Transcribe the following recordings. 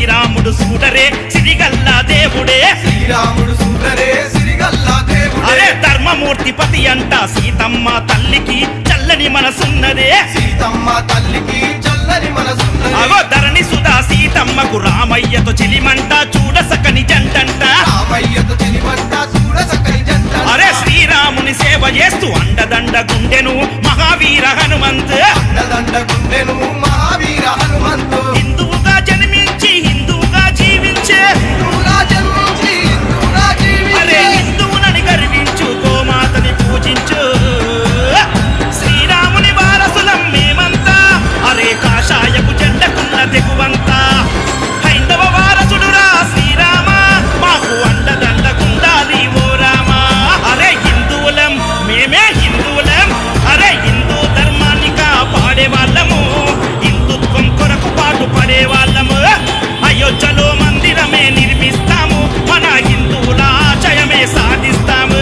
శ్రీరాముడు సూడరే సిరిగల్లా దేవుడే శ్రీరాముడు సుందరే సిరిగల్లా దేవుడే అరే ధర్మమూర్తి పతి అంట సీతమ్మ తల్లికి చల్లని మనసున్నదే సీతమ్మ తల్లికి చల్లని మనసున్నది అగో ధరణి సుధా సీతమ్మకు రామయ్యతో చెలిమంట చూడసకని జంటంట రామయ్యతో చిలిమంట చూడ సకలి జంట అరే శ్రీరాముని సేవ చేస్తూ అండదండ గుండెను మహావీర హనుమంత్ అండదండ గుండెను మహావీర హనుమంతు హిందువుగా జన్మించి హిందువుగా జీవించే హిందువులా జన్మించి హిందువులా అరే జీవించే హిందువులని గర్వించు గోమాతని పూజించు శ్రీరాముని వారసులం మేమంతా అరే కాషాయపు జెండకున్న తెగువంతా హైందవ వారసుడురా శ్రీరామ మాకు అండదండకుండాలి ఓ రామ అరే హిందువులం మేమే హిందువులం అరే హిందూ ధర్మాన్ని కాపాడే వాళ్ళము హిందుత్వం కొరకు పాటు పడే వాళ్ళము అయోధ్యలో మందిరమే నిర్మిస్తాము మన హిందువుల ఆశయమే సాధిస్తాము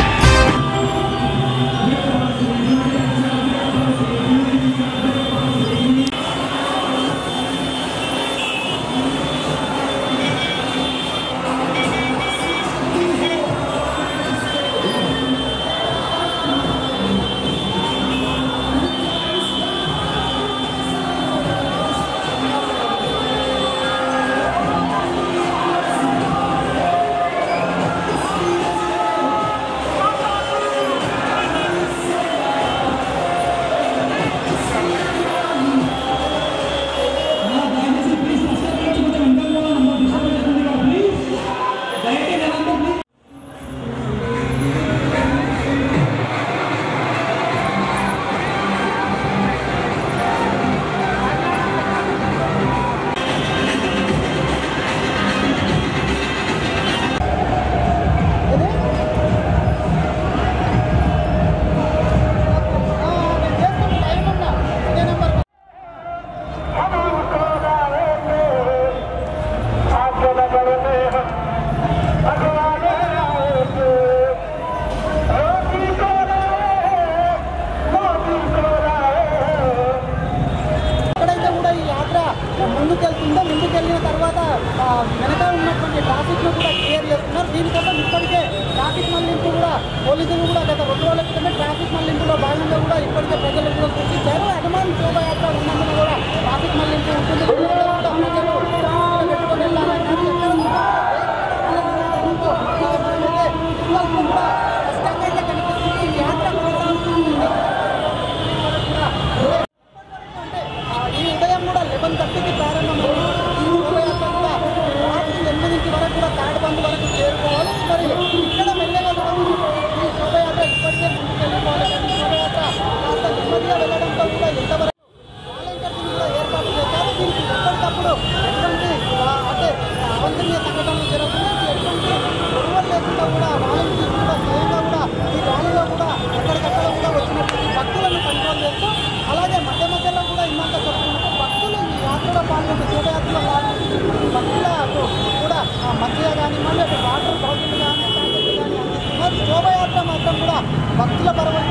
ఎక్కడైతే కూడా ఈ యాత్ర ముందుకెళ్తుందో ముందుకెళ్ళిన తర్వాత ఆ, వెనక ఉన్నటువంటి ట్రాఫిక్ ను కూడా క్లియర్ చేస్తున్నారు దీనికోసం ఇప్పటికే ట్రాఫిక్ మళ్లింపు కూడా పోలీసులు కూడా గత రెండు రోజుల క్రితమే ట్రాఫిక్ మళ్లింపులో భాగంగా కూడా ఇప్పటికే ప్రజలకు కూడా సూచించారు హనుమాన్ శోభయాత్ర ఉన్నందున కూడా ట్రాఫిక్ మళ్లింపు ఉంటుంది దీనివల్ల కూడా ప్రజలు దృష్టిలో పెట్టుకొని వెళ్ళాలని కానీ ఎక్కడ కూడా వెళ్ళడంతో, ఆ, మనమైతే visuals లో కూడా స్పష్టంగా అయితే కనిపిస్తుంది ఈ యాత్ర కొనసాగుతుంది అంటే ఆ, ఈ ఉదయం కూడా లెవెన్ థర్టీకి ప్రారంభమైంది ఈ శోభయాత్ర కూడా రాత్రి ఎనిమిదింటి వరకు కూడా తాడుబందు వరకు చేరుకోవాలి మరి ఇక్కడ మెల్లగా మనం ఈ శోభయాత్ర ఇప్పటికే ముందుకు వెళ్ళిపోవాలి కానీ శోభయాత్ర కాస్త నెమ్మదిగా వెళ్ళడంతో కూడా ఎంతవరకు వాలంటీర్స్ కూడా ఏర్పాటు చేశారు దీనికి ఎప్పటికప్పుడు ఎటువంటి ఆ, అంటే అవంతనీయ సంఘటనలు జరగకుండా ఎటువంటి గొడవలు లేకుండా కూడా వాలంటీర్స్ కూడా స్వయంగా కూడా ఈ ర్యాలీలో కూడా ఎక్కడికక్కడ కూడా వచ్చినటువంటి భక్తులను కంట్రోల్ చేస్తూ అలాగే మధ్య మధ్యలో కూడా ఇందాక చెప్పుకున్నట్టు భక్తులు ఈ యాత్రలో పాల్గొన్న శోభయాత్రలో పాల్గొన్న భక్తులకు కూడా ఆ మధ్య కానివ్వండి అటు వాటర్ బాటిల్ కానీ ప్యాకెట్లు కానీ అందిస్తున్నారు శోభయాత్ర మాత్రం కూడా భక్తుల పరవడి